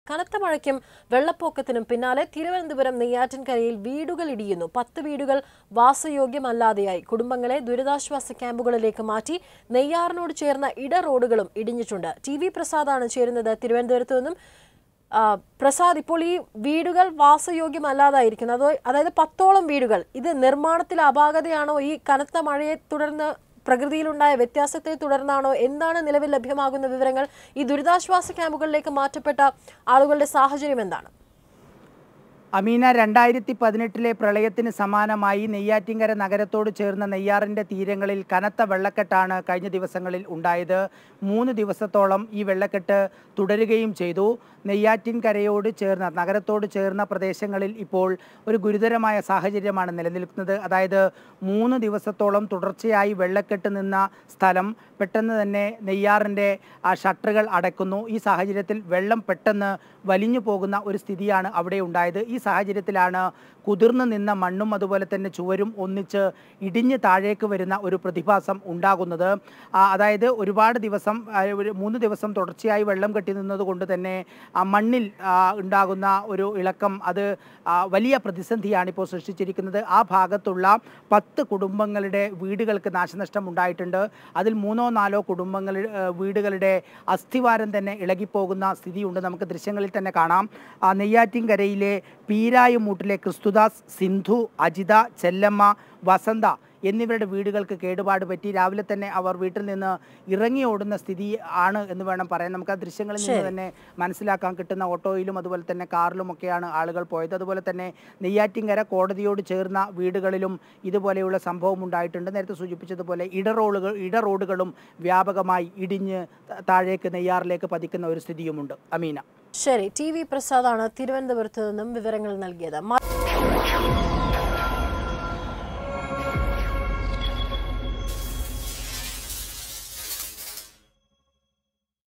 കനത്ത മഴയ്ക്കും വെള്ളപ്പൊക്കത്തിനും പിന്നാലെ തിരുവനന്തപുരം നെയ്യാറ്റിൻകരയിൽ വീടുകൾ ഇടിയുന്നു പത്ത് വീടുകൾ വാസയോഗ്യമല്ലാതെയായി കുടുംബങ്ങളെ ദുരിതാശ്വാസ ക്യാമ്പുകളിലേക്ക് മാറ്റി നെയ്യാറിനോട് ചേർന്ന ഇട റോഡുകളും ഇടിഞ്ഞിട്ടുണ്ട് ടി വി പ്രസാദാണ് ചേരുന്നത് തിരുവനന്തപുരത്ത് നിന്നും ആ, പ്രസാദ് ഇപ്പോൾ ഈ വീടുകൾ വാസയോഗ്യമല്ലാതായിരിക്കുന്നു അതോ അതായത് പത്തോളം വീടുകൾ ഇത് നിർമ്മാണത്തിൽ അപാകതയാണോ ഈ കനത്ത മഴയെ തുടർന്ന് പ്രകൃതിയിലുണ്ടായ വ്യത്യാസത്തെ തുടർന്നാണോ എന്താണ് നിലവിൽ ലഭ്യമാകുന്ന വിവരങ്ങൾ ഈ ദുരിതാശ്വാസ ക്യാമ്പുകളിലേക്ക് മാറ്റപ്പെട്ട ആളുകളുടെ സാഹചര്യം എന്താണ് അമീന രണ്ടായിരത്തി പതിനെട്ടിലെ പ്രളയത്തിന് സമാനമായി നെയ്യാറ്റിങ്കര നഗരത്തോട് ചേർന്ന നെയ്യാറിൻ്റെ തീരങ്ങളിൽ കനത്ത വെള്ളക്കെട്ടാണ് കഴിഞ്ഞ ദിവസങ്ങളിൽ ഉണ്ടായത് മൂന്ന് ദിവസത്തോളം ഈ വെള്ളക്കെട്ട് തുടരുകയും ചെയ്തു നെയ്യാറ്റിൻകരയോട് ചേർന്ന നഗരത്തോട് ചേർന്ന പ്രദേശങ്ങളിൽ ഇപ്പോൾ ഒരു ഗുരുതരമായ സാഹചര്യമാണ് നിലനിൽക്കുന്നത് അതായത് മൂന്ന് ദിവസത്തോളം തുടർച്ചയായി വെള്ളക്കെട്ട് നിന്ന സ്ഥലം പെട്ടെന്ന് തന്നെ നെയ്യാറിൻ്റെ ആ ഷട്ടറുകൾ അടയ്ക്കുന്നു ഈ സാഹചര്യത്തിൽ വെള്ളം പെട്ടെന്ന് വലിഞ്ഞു പോകുന്ന ഒരു സ്ഥിതിയാണ് അവിടെ ഉണ്ടായത് ഈ സാഹചര്യത്തിലാണ് കുതിർന്നു നിന്ന മണ്ണും അതുപോലെ തന്നെ ചുവരും ഒന്നിച്ച് ഇടിഞ്ഞ് താഴേക്ക് വരുന്ന ഒരു പ്രതിഭാസം ഉണ്ടാകുന്നത് ആ, അതായത് ഒരുപാട് ദിവസം ആ, ഒരു മൂന്ന് ദിവസം തുടർച്ചയായി വെള്ളം കെട്ടി നിന്നത് കൊണ്ട് തന്നെ ആ മണ്ണിൽ ആ, ഉണ്ടാകുന്ന ഒരു ഇളക്കം അത് ആ, വലിയ പ്രതിസന്ധിയാണ് ഇപ്പോൾ സൃഷ്ടിച്ചിരിക്കുന്നത് ആ ഭാഗത്തുള്ള പത്ത് കുടുംബങ്ങളുടെ വീടുകൾക്ക് നാശനഷ്ടം ഉണ്ടായിട്ടുണ്ട് അതിൽ മൂന്നോ നാലോ കുടുംബങ്ങൾ വീടുകളുടെ അസ്ഥിവാരം തന്നെ ഇളകിപ്പോകുന്ന സ്ഥിതിയുണ്ട് നമുക്ക് ദൃശ്യങ്ങളിൽ തന്നെ കാണാം ആ, നെയ്യാറ്റിൻകരയിലെ പീരായുമൂട്ടിലെ ക്രിസ്തുദാസ് സിന്ധു അജിത ചെല്ലമ്മ വസന്ത എന്നിവരുടെ വീടുകൾക്ക് കേടുപാട് പറ്റി രാവിലെ തന്നെ അവർ വീട്ടിൽ നിന്ന് ഇറങ്ങി ഓടുന്ന സ്ഥിതി ആണ് എന്ന് വേണം പറയാൻ നമുക്ക് ആ ദൃശ്യങ്ങളിൽ നിന്ന് ശരി. തന്നെ മനസ്സിലാക്കാൻ കിട്ടുന്ന ഓട്ടോയിലും അതുപോലെ തന്നെ കാറിലും ഒക്കെയാണ് ആളുകൾ പോയത് അതുപോലെ തന്നെ നെയ്യാറ്റിങ്കര കോടതിയോട് ചേർന്ന വീടുകളിലും ഇതുപോലെയുള്ള സംഭവം ഉണ്ടായിട്ടുണ്ട് നേരത്തെ സൂചിപ്പിച്ചതുപോലെ ഇടറോളുകൾ ഇടറോഡുകളും വ്യാപകമായി ഇടിഞ്ഞ് ത- താഴേക്ക് നെയ്യാറിലേക്ക് പതിക്കുന്ന ഒരു സ്ഥിതിയുമുണ്ട് അമീന ശരി ടി വി പ്രസാദാണ് തിരുവനന്തപുരത്ത് നിന്നും വിവരങ്ങൾ നൽകിയത് മ-